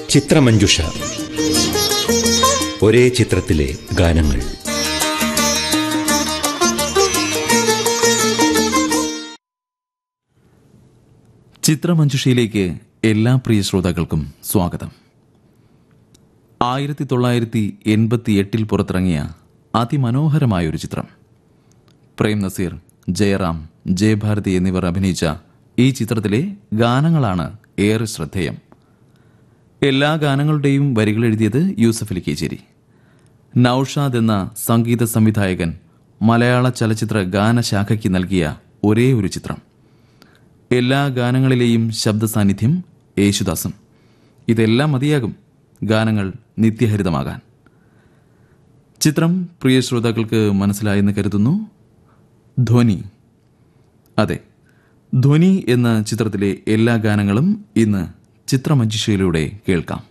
ചിത്രമഞ്ജുഷ ഒരേ ചിത്രത്തിലെ ഗാനങ്ങൾ ചിത്രമഞ്ജുഷയിലേക്ക് എല്ലാ പ്രിയ ശ്രോതാക്കൾക്കും സ്വാഗതം ആയിരത്തി തൊള്ളായിരത്തി എൺപത്തി എട്ടിൽ പുറത്തിറങ്ങിയ അതിമനോഹരമായ ഒരു ചിത്രം പ്രേം നസീർ ജയറാം ജയഭാരതി എന്നിവർ അഭിനയിച്ച ഈ ചിത്രത്തിലെ ഗാനങ്ങളാണ് ഏറെ ശ്രദ്ധേയം എല്ലാ ഗാനങ്ങളുടെയും വരികൾ എഴുതിയത് യൂസഫ് അലി കേച്ചേരി നൌഷാദ് എന്ന സംഗീത സംവിധായകൻ മലയാള ചലച്ചിത്ര ഗാനശാഖയ്ക്ക് നൽകിയ ഒരേ ഒരു ചിത്രം എല്ലാ ഗാനങ്ങളിലെയും ശബ്ദ സാന്നിധ്യം യേശുദാസും ഇതെല്ലാം മതിയാകും ഗാനങ്ങൾ നിത്യഹരിതമാകാൻ ചിത്രം പ്രിയ ശ്രോതാക്കൾക്ക് മനസ്സിലായെന്ന് കരുതുന്നു ധ്വനി അതെ ധ്വനി എന്ന ചിത്രത്തിലെ എല്ലാ ഗാനങ്ങളും ഇന്ന് ചിത്രമഞ്ജുഷയിലൂടെ കേൾക്കാം